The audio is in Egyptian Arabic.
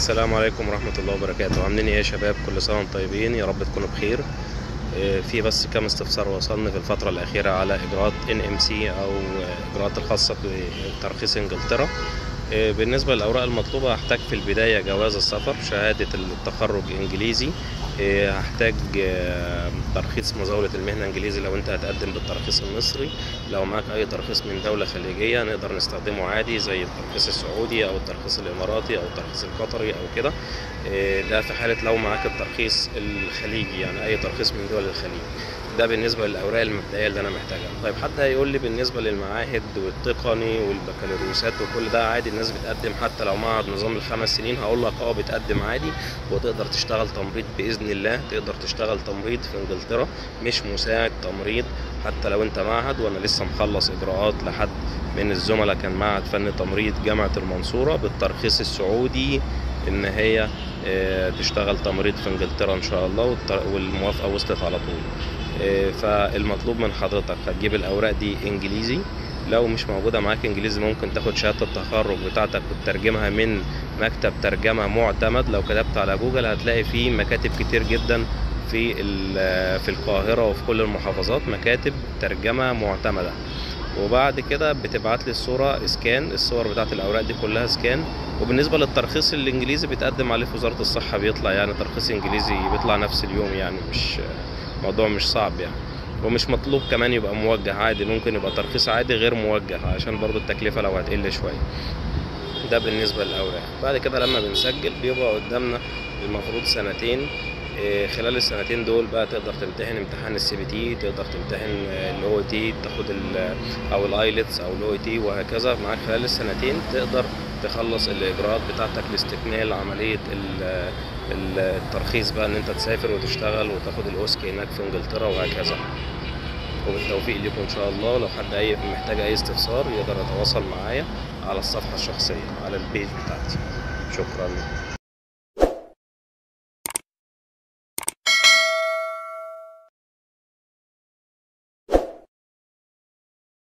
السلام عليكم ورحمة الله وبركاته عاملين ايه يا شباب كل سنة وانتم طيبين يا رب تكونوا بخير آه، في بس كام استفسار وصلني في الفترة الأخيرة على إجراءات NMC أو آه، إجراءات الخاصة بترخيص إنجلترا آه، بالنسبة للأوراق المطلوبة هحتاج في البداية جواز السفر شهادة التخرج إنجليزي آه، هحتاج آه، ترخيص مزاولة المهنة إنجليزي لو أنت هتقدم بالترخيص المصري لو معاك أي ترخيص من دولة خليجية نقدر نستخدمه عادي زي الترخيص السعودي أو الترخيص الإماراتي أو الترخيص القطري أو كده آه، ده في حالة لو معاك الترخيص الخليجي يعني أي ترخيص من دول الخليج ده بالنسبة للأوراق المبدئية اللي أنا محتاجها طيب حد هيقول لي بالنسبة للمعاهد والتقني والبكالوريوسات وكل ده عادي الناس بتقدم حتى لو معهد نظام الخمس سنين هقول لك اه بتقدم عادي وتقدر تشتغل تمريض بإذن الله تقدر تشتغل تمريض في إنجلترا مش مساعد تمريض حتى لو أنت معهد وأنا لسه مخلص إجراءات لحد من الزملاء كان معهد فن تمريض جامعة المنصورة بالترخيص السعودي إن هي آه، تشتغل تمريض في إنجلترا إن شاء الله والتر- والموافقة وصلت على طول آه، فالمطلوب من حضرتك هتجيب الأوراق دي إنجليزي لو مش موجودة معاك إنجليزي ممكن تاخد شهادة التخرج بتاعتك وتترجمها من مكتب ترجمة معتمد لو كتبت على جوجل هتلاقي فيه مكاتب كتير جدا في ال- في القاهرة وفي كل المحافظات مكاتب ترجمة معتمدة وبعد كده بتبعت لي الصورة اسكان الصور بتاعت الأوراق دي كلها اسكان وبالنسبة للترخيص الإنجليزي بتقدم عليه في وزارة الصحة بيطلع يعني ترخيص إنجليزي بيطلع نفس اليوم يعني مش موضوع مش صعب يعني ومش مطلوب كمان يبقى موجه عادي ممكن يبقى ترخيص عادي غير موجه عشان برضو التكلفة لو هتقل شوية ده بالنسبة للأوراق بعد كده لما بنسجل بيبقى قدامنا المفروض سنتين إيه، خلال السنتين دول بقى تقدر تمتحن امتحان السي بي تي تقدر تمتحن الاو تي تاخد ال او الايلتس او الاو تي وهكذا معاك خلال السنتين تقدر تخلص الاجراءات بتاعتك لاستكمال عمليه ال- ال- الترخيص بقى ان انت تسافر وتشتغل وتاخد الاوسكي هناك في انجلترا وهكذا وبالتوفيق لكم ان شاء الله لو حد اي محتاج اي استفسار يقدر يتواصل معايا على الصفحه الشخصيه على البيج بتاعتي شكرا